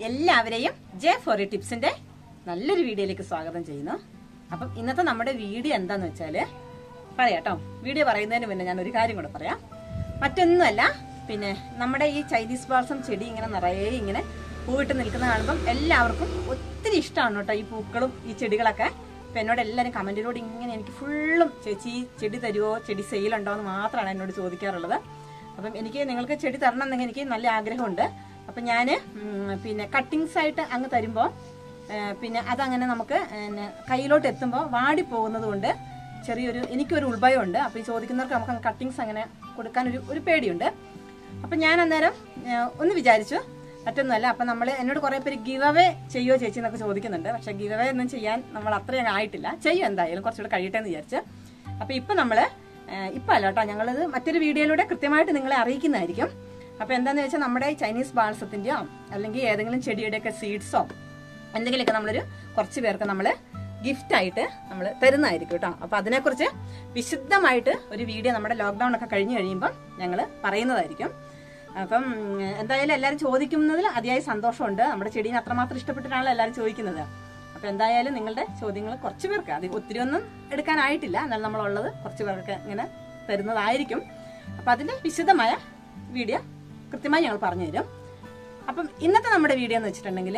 എല്ലാവരെയും ജെ ഫോറി ടിപ്സിന്റെ നല്ലൊരു വീഡിയോയിലേക്ക് സ്വാഗതം ചെയ്യുന്നു അപ്പം ഇന്നത്തെ നമ്മുടെ വീഡിയോ എന്താന്ന് വെച്ചാല് പറയാട്ടോ വീഡിയോ പറയുന്നതിന് മുന്നേ ഞാൻ ഒരു കാര്യം കൂടെ പറയാം മറ്റൊന്നുമല്ല പിന്നെ നമ്മുടെ ഈ ചൈനീസ് ബാൾസം ചെടി ഇങ്ങനെ നിറയെ ഇങ്ങനെ പൂവിട്ട് നിൽക്കുന്ന കാണുമ്പം എല്ലാവർക്കും ഒത്തിരി ഇഷ്ടമാണ് കേട്ടോ ഈ പൂക്കളും ഈ ചെടികളൊക്കെ അപ്പൊ എന്നോട് എല്ലാവരും കമന്റിലൂടെ ഇങ്ങനെ എനിക്ക് ഫുള്ളും ചേച്ചി ഈ ചെടി തരുമോ ചെടി സെയിലുണ്ടോ എന്ന് മാത്രമാണ് എന്നോട് ചോദിക്കാറുള്ളത് അപ്പം എനിക്ക് നിങ്ങൾക്ക് ചെടി തരണം എന്നെങ്കിൽ എനിക്ക് നല്ല ആഗ്രഹമുണ്ട് അപ്പം ഞാൻ പിന്നെ കട്ടിങ്സ് ആയിട്ട് അങ്ങ് തരുമ്പോൾ പിന്നെ അതങ്ങനെ നമുക്ക് പിന്നെ കയ്യിലോട്ട് എത്തുമ്പോൾ വാടി പോകുന്നത് കൊണ്ട് ചെറിയൊരു എനിക്കൊരു ഉൾഭയമുണ്ട് അപ്പോൾ ഈ ചോദിക്കുന്നവർക്ക് നമുക്ക് കട്ടിങ്സ് അങ്ങനെ കൊടുക്കാൻ ഒരു ഒരു പേടിയുണ്ട് അപ്പം ഞാൻ അന്നേരം ഏഹ്, ഒന്ന് വിചാരിച്ചു മറ്റൊന്നുമല്ല അപ്പം നമ്മൾ എന്നോട് കുറേ പേര് ഗിവ് അവേ ചെയ്യുമോ ചേച്ചി എന്നൊക്കെ ചോദിക്കുന്നുണ്ട് പക്ഷെ ഗിവ് അവേ ഒന്നും ചെയ്യാൻ നമ്മൾ അത്രയും ആയിട്ടില്ല ചെയ്യും എന്തായാലും കുറച്ചുകൂടെ കഴിയട്ടെ എന്ന് വിചാരിച്ച് അപ്പം ഇപ്പം നമ്മൾ ഇപ്പം അല്ല കേട്ടോ ഞങ്ങളിത് മറ്റൊരു വീഡിയോയിലൂടെ കൃത്യമായിട്ട് നിങ്ങളെ അറിയിക്കുന്നതായിരിക്കും അപ്പം എന്താന്ന് വെച്ചാൽ നമ്മുടെ ഈ ചൈനീസ് ബാൾസത്തിൻ്റെയോ അല്ലെങ്കിൽ ഏതെങ്കിലും ചെടിയുടെയൊക്കെ സീഡ്സോ എന്തെങ്കിലുമൊക്കെ നമ്മളൊരു കുറച്ച് പേർക്ക് നമ്മൾ ഗിഫ്റ്റ് ആയിട്ട് നമ്മൾ തരുന്നതായിരിക്കും കേട്ടോ അപ്പൊ അതിനെക്കുറിച്ച് വിശുദ്ധമായിട്ട് ഒരു വീഡിയോ നമ്മുടെ ലോക്ക്ഡൌൺ ഒക്കെ കഴിഞ്ഞു കഴിയുമ്പോൾ ഞങ്ങൾ പറയുന്നതായിരിക്കും അപ്പം ഉം, എന്തായാലും എല്ലാവരും ചോദിക്കുന്നതിൽ അതിയായ സന്തോഷമുണ്ട് നമ്മുടെ ചെടീനെ അത്രമാത്രം ഇഷ്ടപ്പെട്ടിട്ടാണല്ലോ എല്ലാവരും ചോദിക്കുന്നത് അപ്പൊ എന്തായാലും നിങ്ങളുടെ ചോദ്യങ്ങൾ കുറച്ച് പേർക്ക് അത് ഒത്തിരി ഒന്നും എടുക്കാനായിട്ടില്ല എന്നാൽ നമ്മളുള്ളത് കുറച്ച് പേർക്ക് ഇങ്ങനെ തരുന്നതായിരിക്കും അപ്പൊ അതിന്റെ വിശദമായ വീഡിയോ കൃത്യമായി ഞങ്ങൾ പറഞ്ഞു തരും അപ്പം ഇന്നത്തെ നമ്മുടെ വീഡിയോ എന്ന് വെച്ചിട്ടുണ്ടെങ്കിൽ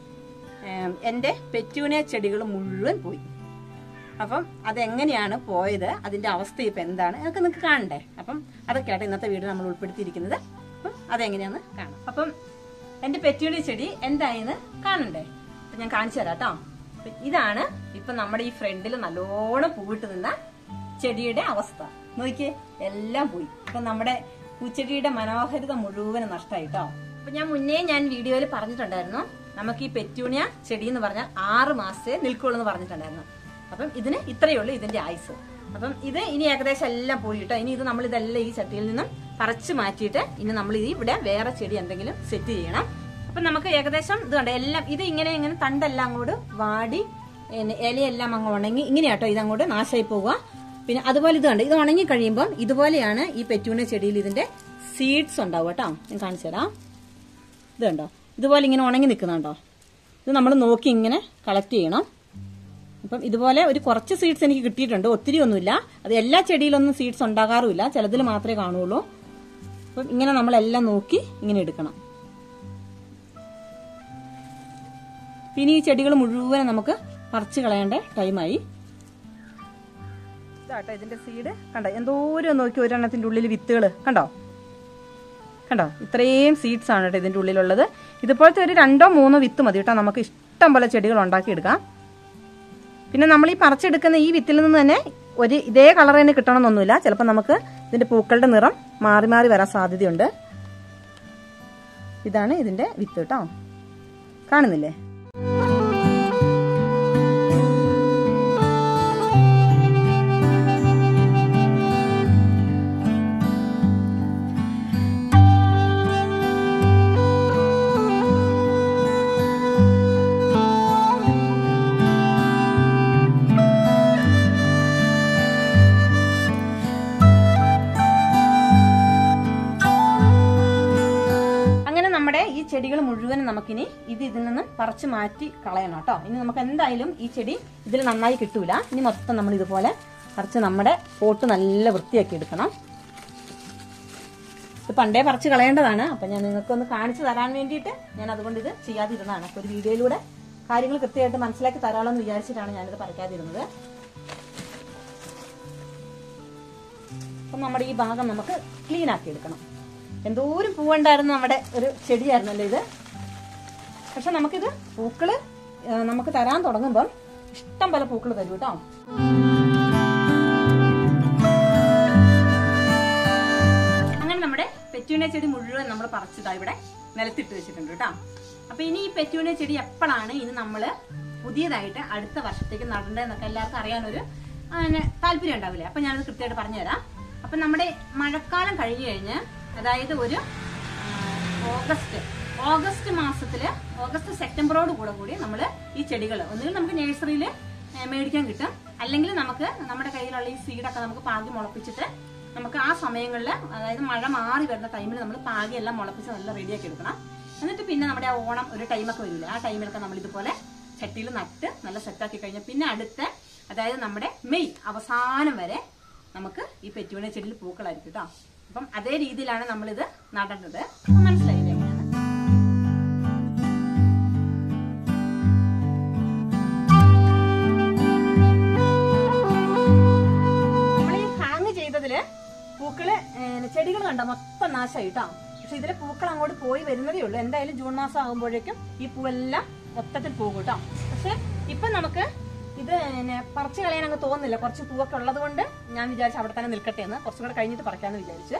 ഏം, എൻ്റെ പെറ്റൂണിയ ചെടികൾ മുഴുവൻ പോയി അപ്പം അതെങ്ങനെയാണ് പോയത് അതിന്റെ അവസ്ഥ ഇപ്പം എന്താണ് അതൊക്കെ നിങ്ങൾക്ക് കാണണ്ടേ അപ്പം അതൊക്കെയാണ് ഇന്നത്തെ വീഡിയോ നമ്മൾ ഉൾപ്പെടുത്തിയിരിക്കുന്നത് അപ്പം അതെങ്ങനെയാന്ന് കാണാം അപ്പം എൻ്റെ പെറ്റൂണിയ ചെടി എന്തായെന്ന് കാണണ്ടേ അപ്പം ഞാൻ കാണിച്ചു തരാം കേട്ടോ അപ്പം ഇതാണ് ഇപ്പം നമ്മുടെ ഈ ഫ്രണ്ടിൽ നല്ലോണം പൂവിട്ട് നിന്ന ചെടിയുടെ അവസ്ഥ നോക്കിയേ എല്ലാം പോയി ഇപ്പം നമ്മുടെ പൂച്ചെടിയുടെ മനോഹരിത മുഴുവനും നഷ്ടമായി കേട്ടോ അപ്പൊ ഞാൻ മുന്നേ ഞാൻ വീഡിയോയിൽ പറഞ്ഞിട്ടുണ്ടായിരുന്നു നമുക്ക് ഈ പെറ്റൂണിയ ചെടി എന്ന് പറഞ്ഞാൽ ആറ് മാസത്തെ നിൽക്കുള്ളൂ എന്ന് പറഞ്ഞിട്ടുണ്ടായിരുന്നു അപ്പം ഇതിന് ഇത്രയേ ഉള്ളൂ ഇതിന്റെ ആയുസ് അപ്പം ഇത് ഇനി ഏകദേശം എല്ലാം പോയി കേട്ടോ ഇനി ഇത് നമ്മൾ ഇതെല്ലാം ഈ ചട്ടിയിൽ നിന്നും പറിച്ചു മാറ്റിയിട്ട് ഇനി നമ്മൾ ഇത് ഇവിടെ വേറെ ചെടി എന്തെങ്കിലും സെറ്റ് ചെയ്യണം അപ്പൊ നമുക്ക് ഏകദേശം ഇത് കണ്ടോ എല്ലാം ഇത് ഇങ്ങനെ ഇങ്ങനെ തണ്ടെല്ലാം അങ്ങോട്ട് വാടി പിന്നെ ഇലയെല്ലാം അങ്ങ് ഉണങ്ങി ഇങ്ങനെയാട്ടോ ഇത് അങ്ങോട്ട് നാശമായി പോവുക പിന്നെ അതുപോലെ ഇത് കണ്ട് ഇത് ഉണങ്ങി കഴിയുമ്പോൾ ഇതുപോലെയാണ് ഈ പെറ്റൂന ചെടിയിൽ ഇതിന്റെ സീഡ്സ് ഉണ്ടാവുക കേട്ടോ ഞാൻ കാണിച്ചു തരാം ഇത് കണ്ടോ ഇതുപോലെ ഇങ്ങനെ ഉണങ്ങി നിൽക്കുന്നുണ്ടോ ഇത് നമ്മൾ നോക്കി ഇങ്ങനെ കളക്ട് ചെയ്യണം അപ്പം ഇതുപോലെ ഒരു കുറച്ച് സീഡ്സ് എനിക്ക് കിട്ടിയിട്ടുണ്ട് ഒത്തിരി ഒന്നുമില്ല അത് എല്ലാ ചെടിയിലൊന്നും സീഡ്സ് ഉണ്ടാകാറുമില്ല ചിലതിൽ മാത്രമേ കാണുള്ളൂ അപ്പം ഇങ്ങനെ നമ്മളെല്ലാം നോക്കി ഇങ്ങനെ എടുക്കണം പിന്നെ ഈ ചെടികൾ മുഴുവൻ നമുക്ക് പറിച്ചു കളയേണ്ട ടൈമായി ഇതാട്ടോ ഇതിന്റെ സീഡ് കണ്ടോ എന്തോരം നോക്കി ഒരെണ്ണത്തിന്റെ ഉള്ളിൽ വിത്തുകൾ കണ്ടോ കണ്ടോ ഇത്രയും സീഡ്സ് ആണ് കേട്ടോ ഇതിന്റെ ഉള്ളിലുള്ളത് ഇതുപോലത്തെ ഒരു രണ്ടോ മൂന്നോ വിത്ത് മതി കേട്ടോ നമുക്ക് ഇഷ്ടം പോലെ ചെടികൾ ഉണ്ടാക്കിയെടുക്കാം പിന്നെ നമ്മൾ ഈ പറിച്ചെടുക്കുന്ന ഈ വിത്തിൽ നിന്ന് തന്നെ ഒരു ഇതേ കളർ തന്നെ കിട്ടണമെന്നൊന്നുമില്ല ചിലപ്പോൾ നമുക്ക് ഇതിന്റെ പൂക്കളുടെ നിറം മാറി മാറി വരാൻ സാധ്യതയുണ്ട് ഇതാണ് ഇതിന്റെ വിത്ത് കേട്ടോ കാണുന്നില്ലേ അങ്ങനെ നമ്മുടെ ഈ ചെടികൾ മുഴുവൻ നമുക്കിനി ഇത് ഇതിൽ നിന്ന് പറിച്ചു മാറ്റി കളയണം കേട്ടോ ഇനി നമുക്ക് എന്തായാലും ഈ ചെടി ഇതിൽ നന്നായി കിട്ടൂല ഇനി മൊത്തം നമ്മൾ ഇതുപോലെ പറിച്ച് നമ്മുടെ പോട്ട് നല്ല വൃത്തിയാക്കി എടുക്കണം ഇത് പണ്ടേ പറിച്ച് കളയേണ്ടതാണ് അപ്പൊ ഞാൻ നിങ്ങൾക്ക് ഒന്ന് കാണിച്ചു തരാൻ വേണ്ടിയിട്ട് ഞാൻ അതുകൊണ്ട് ഇത് ചെയ്യാതിരുന്നതാണ് അപ്പൊ ഒരു വീഡിയോയിലൂടെ കാര്യങ്ങൾ കൃത്യമായിട്ട് മനസ്സിലാക്കി തരാമല്ലോ എന്ന് വിചാരിച്ചിട്ടാണ് ഞാനിത് പറിക്കാതിരുന്നത് അപ്പം നമ്മുടെ ഈ ഭാഗം നമുക്ക് ക്ലീൻ ആക്കി എടുക്കണം എന്തോരം പൂവുണ്ടായിരുന്നു നമ്മുടെ ഒരു ചെടിയായിരുന്നല്ലോ ഇത് പക്ഷെ നമുക്കിത് പൂക്കള് ആ, നമുക്ക് തരാൻ തുടങ്ങുമ്പോൾ ഇഷ്ടം പോലെ പൂക്കൾ തരും കേട്ടോ അങ്ങനെ നമ്മുടെ പെറ്റൂണിയ ചെടി മുഴുവൻ നമ്മൾ പറിച്ചതാ ഇവിടെ നിലത്തിട്ട് വെച്ചിട്ടുണ്ട് കേട്ടോ അപ്പൊ ഇനി ഈ പെറ്റൂണിയ ചെടി എപ്പോഴാണ് ഇനി നമ്മള് പുതിയതായിട്ട് അടുത്ത വർഷത്തേക്ക് നടണ്ടതെന്നൊക്കെ എല്ലാവർക്കും അറിയാനൊരു ആ, നെ- താല്പര്യം ഉണ്ടാവില്ലേ അപ്പൊ ഞാനത് കൃത്യമായിട്ട് പറഞ്ഞുതരാം അപ്പൊ നമ്മുടെ മഴക്കാലം കഴിഞ്ഞു കഴിഞ്ഞ് അതായത് ഒരു ആ, ഓഗസ്റ്റ് ഓഗസ്റ്റ് മാസത്തില് ഓഗസ്റ്റ് സെപ്റ്റംബറോട് കൂടെ കൂടി നമ്മൾ ഈ ചെടികൾ ഒന്നുകിൽ നമുക്ക് നഴ്സറിയിൽ മേടിക്കാൻ കിട്ടും അല്ലെങ്കിൽ നമുക്ക് നമ്മുടെ കയ്യിലുള്ള ഈ സീഡൊക്കെ നമുക്ക് പാകി മുളപ്പിച്ചിട്ട് നമുക്ക് ആ സമയങ്ങളിൽ അതായത് മഴ മാറി വരുന്ന ടൈമിൽ നമ്മൾ പാകി എല്ലാം മുളപ്പിച്ച് നല്ല റെഡിയാക്കി എടുക്കണം എന്നിട്ട് പിന്നെ നമ്മുടെ ആ ഓണം ഒരു ടൈമൊക്കെ വരില്ല ആ ടൈമിലൊക്കെ നമ്മൾ ഇതുപോലെ ചട്ടിയിൽ നട്ട് നല്ല സെറ്റാക്കി കഴിഞ്ഞാൽ പിന്നെ അടുത്ത അതായത് നമ്മുടെ മെയ് അവസാനം വരെ നമുക്ക് ഈ പെറ്റുവിനെ ചെടിയിൽ പൂക്കളായിരിക്കും കേട്ടോ അപ്പം അതേ രീതിയിലാണ് നമ്മളിത് നടേണ്ടത് അപ്പം മനസ്സിലായില്ലേ എങ്ങനെയാണ് നമ്മൾ ഈ ഹാങ് ചെയ്തതില് പൂക്കള് ചെടികൾ കണ്ട മൊത്തം നാശമായി കേട്ടോ പക്ഷെ ഇതിലെ പൂക്കൾ അങ്ങോട്ട് പോയി വരുന്നതേ ഉള്ളൂ എന്തായാലും ജൂൺ മാസം ആകുമ്പോഴേക്കും ഈ പൂവെല്ലാം മൊത്തത്തിൽ പോകും കേട്ടോ പക്ഷെ ഇപ്പൊ നമുക്ക് ഇത് പിന്നെ പറിച്ചു കളയാൻ അങ്ങ് തോന്നുന്നില്ല കുറച്ച് പൂവൊക്കെ ഉള്ളത് കൊണ്ട് ഞാൻ വിചാരിച്ചു അവിടെ തന്നെ നിൽക്കട്ടെ എന്ന് കുറച്ചും കൂടെ കഴിഞ്ഞിട്ട് പറിക്കാന്ന് വിചാരിച്ചു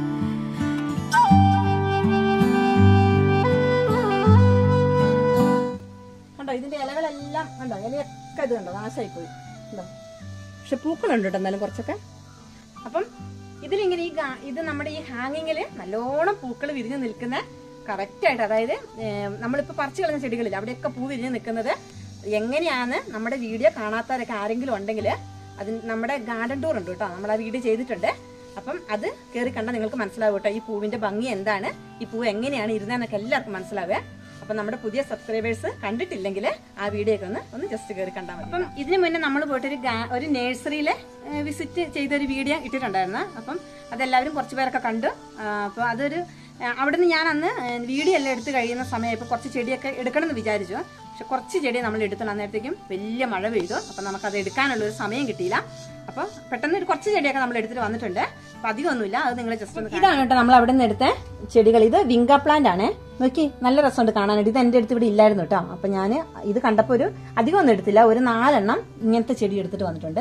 കണ്ടോ ഇതിന്റെ ഇലകളെല്ലാം കണ്ടോ ഇലയൊക്കെ ഇത് കണ്ടോ നാശമായി പോയി കണ്ടോ പക്ഷെ പൂക്കളുണ്ട് കേട്ടോ എന്നാലും കുറച്ചൊക്കെ അപ്പം ഇതിലിങ്ങനെ ഈ ഗാ- ഇത് നമ്മുടെ ഈ ഹാങ്ങിങ്ങില് നല്ലോണം പൂക്കൾ വിരിഞ്ഞ് നിൽക്കുന്ന കറക്റ്റ് ആയിട്ട് അതായത് ഏം, നമ്മളിപ്പോ പറിച്ചു കളഞ്ഞ ചെടികളിൽ അവിടെയൊക്കെ പൂ വിരിഞ്ഞ് നിൽക്കുന്നത് എങ്ങനെയാണ് നമ്മുടെ വീഡിയോ കാണാത്തവരൊക്കെ ആരെങ്കിലും ഉണ്ടെങ്കിൽ അതിന് നമ്മുടെ ഗാർഡൻ ടൂർ ഉണ്ട് കേട്ടോ നമ്മൾ ആ വീഡിയോ ചെയ്തിട്ടുണ്ട് അപ്പം അത് കയറി കണ്ടാൽ നിങ്ങൾക്ക് മനസ്സിലാവും കേട്ടോ ഈ പൂവിന്റെ ഭംഗി എന്താണ് ഈ പൂവ് എങ്ങനെയാണ് ഇരുന്നതെന്നൊക്കെ എല്ലാവർക്കും മനസ്സിലാവുക അപ്പൊ നമ്മുടെ പുതിയ സബ്സ്ക്രൈബേഴ്സ് കണ്ടിട്ടില്ലെങ്കിൽ ആ വീഡിയോ ഒക്കെ ഒന്ന് ഒന്ന് ജസ്റ്റ് കയറി കണ്ടാൽ മതി അപ്പം ഇതിനു മുന്നേ നമ്മൾ പോയിട്ട് ഒരു ഗാ- ഒരു നഴ്സറിയിലെ വിസിറ്റ് ചെയ്ത ഒരു വീഡിയോ ഇട്ടിട്ടുണ്ടായിരുന്നു അപ്പം അതെല്ലാവരും കുറച്ച് പേരൊക്കെ കണ്ടു അപ്പോൾ അതൊരു ആ, അവിടുന്ന് ഞാൻ അന്ന് വീഡിയോ എല്ലാം എടുത്ത് കഴിയുന്ന സമയം ഇപ്പോൾ കുറച്ച് ചെടിയൊക്കെ എടുക്കണം എന്ന് വിചാരിച്ചു പക്ഷെ കുറച്ച് ചെടി നമ്മൾ എടുത്തു അന്നേരത്തേക്കും വലിയ മഴ പെയ്തു അപ്പം നമുക്കത് എടുക്കാനുള്ള ഒരു സമയം കിട്ടിയില്ല അപ്പം പെട്ടെന്ന് ഒരു കുറച്ച് ചെടിയൊക്കെ നമ്മൾ എടുത്തിട്ട് വന്നിട്ടുണ്ട് അപ്പം അധികമൊന്നുമില്ല അത് നിങ്ങൾ ജസ്റ്റ് ഒന്ന് ഇതാണ് കേട്ടോ നമ്മൾ അവിടെ നിന്ന് എടുത്ത ചെടികൾ ഇത് വിങ്ക പ്ലാന്റ് ആണ് നോക്കി നല്ല രസമുണ്ട് കാണാനായിട്ട് ഇത് എന്റെ അടുത്ത് ഇവിടെ ഇല്ലായിരുന്നു കേട്ടോ അപ്പൊ ഞാൻ ഇത് കണ്ടപ്പോൾ ഒരു അധികം ഒന്നും എടുത്തില്ല ഒരു നാലെണ്ണം ഇങ്ങനത്തെ ചെടി എടുത്തിട്ട് വന്നിട്ടുണ്ട്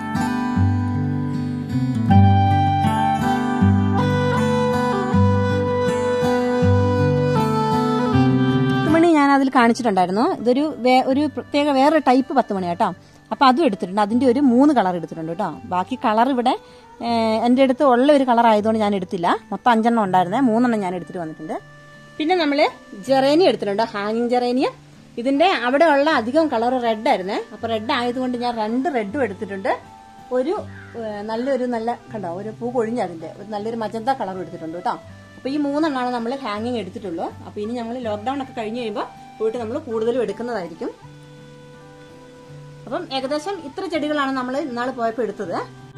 പത്തുമണി ഞാൻ അതിൽ കാണിച്ചിട്ടുണ്ടായിരുന്നു ഇതൊരു വേ- ഒരു പ്രത്യേക വേറെ ടൈപ്പ് പത്തുമണി കേട്ടോ അപ്പൊ അതും എടുത്തിട്ടുണ്ട് അതിന്റെ ഒരു മൂന്ന് കളർ എടുത്തിട്ടുണ്ട് കേട്ടോ ബാക്കി കളർ ഇവിടെ ഏഹ്, എന്റെ അടുത്ത് ഉള്ള ഒരു കളർ ആയതുകൊണ്ട് ഞാൻ എടുത്തില്ല മൊത്തം അഞ്ചെണ്ണം ഉണ്ടായിരുന്നേ മൂന്നെണ്ണം ഞാൻ എടുത്തിട്ട് വന്നിട്ടുണ്ട് പിന്നെ നമ്മള് ജെറേനി എടുത്തിട്ടുണ്ട് ഹാങ്ങിങ് ജെറേനിയ ഇതിന്റെ അവിടെ ഉള്ള അധികം കളർ റെഡ് ആയിരുന്നേ അപ്പൊ റെഡ് ആയതുകൊണ്ട് ഞാൻ രണ്ട് റെഡും എടുത്തിട്ടുണ്ട് ഒരു ഏഹ്, നല്ലൊരു നല്ല കണ്ടോ ഒരു പൂ കൊഴിഞ്ഞ അതിന്റെ ഒരു നല്ലൊരു മജന്ത കളറും എടുത്തിട്ടുണ്ട് കേട്ടോ അപ്പൊ ഈ മൂന്നെണ്ണമാണ് നമ്മൾ ഹാങ്ങിങ് എടുത്തിട്ടുള്ളൂ അപ്പൊ ഇനി നമ്മൾ ലോക്ക്ഡൌൺ ഒക്കെ കഴിഞ്ഞ് കഴിയുമ്പോൾ പോയിട്ട് നമ്മൾ കൂടുതലും എടുക്കുന്നതായിരിക്കും അപ്പം ഏകദേശം ഇത്ര ചെടികളാണ് നമ്മൾ ഇന്നാൾ പോയപ്പോൾ എടുത്തത്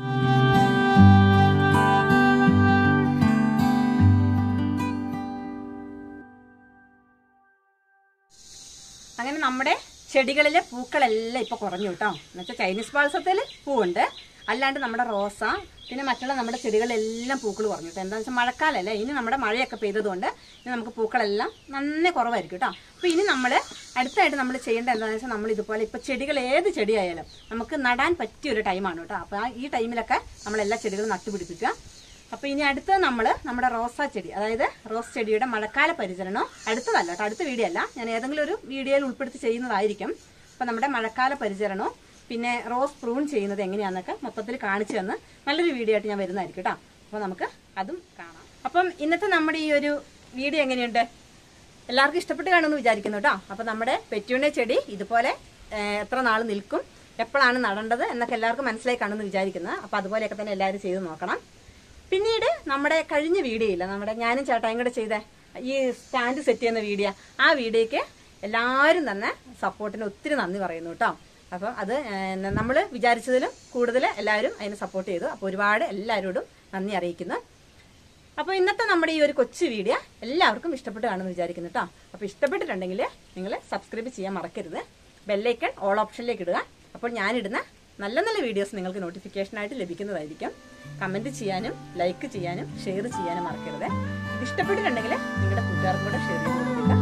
അങ്ങനെ നമ്മുടെ ചെടികളിലെ പൂക്കളെല്ലാം ഇപ്പൊ കുറഞ്ഞു കേട്ടോ എന്നുവെച്ചാൽ ചൈനീസ് ബാൾസത്തിൽ പൂവുണ്ട് അല്ലാണ്ട് നമ്മുടെ റോസ പിന്നെ മറ്റുള്ള നമ്മുടെ ചെടികളെല്ലാം പൂക്കൾ കുറഞ്ഞു കേട്ടോ എന്താണെന്ന് വെച്ചാൽ മഴക്കാലല്ലേ ഇനി നമ്മുടെ മഴയൊക്കെ പെയ്തതുകൊണ്ട് ഇനി നമുക്ക് പൂക്കളെല്ലാം നന്നേ കുറവായിരിക്കും കേട്ടോ അപ്പൊ ഇനി നമ്മൾ അടുത്തായിട്ട് നമ്മൾ ചെയ്യേണ്ടത് എന്താണെന്ന് വെച്ചാൽ നമ്മൾ ഇതുപോലെ ഇപ്പൊ ചെടികൾ ഏത് ചെടിയായാലും നമുക്ക് നടാൻ പറ്റിയ ഒരു ടൈമാണ് കേട്ടോ അപ്പൊ ആ ഈ ടൈമിലൊക്കെ നമ്മൾ എല്ലാ ചെടികളും നട്ടുപിടിപ്പിക്കുക അപ്പൊ ഇനി അടുത്തത് നമ്മള് നമ്മുടെ റോസാ ചെടി അതായത് റോസ് ചെടിയുടെ മഴക്കാല പരിചരണം അടുത്തതല്ല കേട്ടോ അടുത്ത വീഡിയോ അല്ല ഞാൻ ഏതെങ്കിലും ഒരു വീഡിയോയിൽ ഉൾപ്പെടുത്തി ചെയ്യുന്നതായിരിക്കും അപ്പൊ നമ്മുടെ മഴക്കാല പരിചരണവും പിന്നെ റോസ് പ്രൂൺ ചെയ്യുന്നത് എങ്ങനെയാന്നൊക്കെ മൊത്തത്തിൽ കാണിച്ചു തന്ന് നല്ലൊരു വീഡിയോ ആയിട്ട് ഞാൻ വരുന്നതായിരിക്കും കേട്ടോ അപ്പൊ നമുക്ക് അതും കാണാം അപ്പം ഇന്നത്തെ നമ്മുടെ ഈ ഒരു വീഡിയോ എങ്ങനെയുണ്ട് എല്ലാവർക്കും ഇഷ്ടപ്പെട്ട് കാണുമെന്ന് വിചാരിക്കുന്നു കേട്ടോ അപ്പൊ നമ്മുടെ പെറ്റ്യൂണിയ ചെടി ഇതുപോലെ ഏഹ്, എത്ര നാൾ നിൽക്കും എപ്പോഴാണ് നടേണ്ടത് എന്നൊക്കെ എല്ലാവർക്കും മനസ്സിലായി കാണുമെന്ന് വിചാരിക്കുന്നത് അപ്പൊ അതുപോലെയൊക്കെ തന്നെ എല്ലാവരും ചെയ്ത് നോക്കണം പിന്നീട് നമ്മുടെ കഴിഞ്ഞ വീഡിയോ ഇല്ല നമ്മുടെ ഞാനും ചേട്ടായും കൂടെ ചെയ്ത ഈ സ്റ്റാൻഡ് സെറ്റ് ചെയ്യുന്ന വീഡിയോ ആ വീഡിയോക്ക് എല്ലാവരും തന്നെ സപ്പോർട്ടിന് ഒത്തിരി നന്ദി പറയുന്നു കേട്ടോ അപ്പം അത് നമ്മൾ വിചാരിച്ചതിലും കൂടുതൽ എല്ലാവരും അതിന് സപ്പോർട്ട് ചെയ്തു അപ്പോൾ ഒരുപാട് എല്ലാവരോടും നന്ദി അറിയിക്കുന്നു അപ്പോൾ ഇന്നത്തെ നമ്മുടെ ഈ ഒരു കൊച്ചു വീഡിയോ എല്ലാവർക്കും ഇഷ്ടപ്പെട്ട് കാണുമെന്ന് വിചാരിക്കുന്നു കേട്ടോ അപ്പോൾ ഇഷ്ടപ്പെട്ടിട്ടുണ്ടെങ്കിൽ നിങ്ങൾ സബ്സ്ക്രൈബ് ചെയ്യാൻ മറക്കരുത് ബെല്ലൈക്കൺ ഓൾ ഓപ്ഷനിലേക്ക് ഇടുക അപ്പോൾ ഞാനിടുന്ന നല്ല നല്ല വീഡിയോസ് നിങ്ങൾക്ക് നോട്ടിഫിക്കേഷനായിട്ട് ലഭിക്കുന്നതായിരിക്കും കമന്റ് ചെയ്യാനും ലൈക്ക് ചെയ്യാനും ഷെയർ ചെയ്യാനും മറക്കരുത് ഇഷ്ടപ്പെട്ടിട്ടുണ്ടെങ്കിൽ നിങ്ങളുടെ കൂട്ടുകാർക്കും കൂടെ ഷെയർ ചെയ്ത് കൊടുക്കുക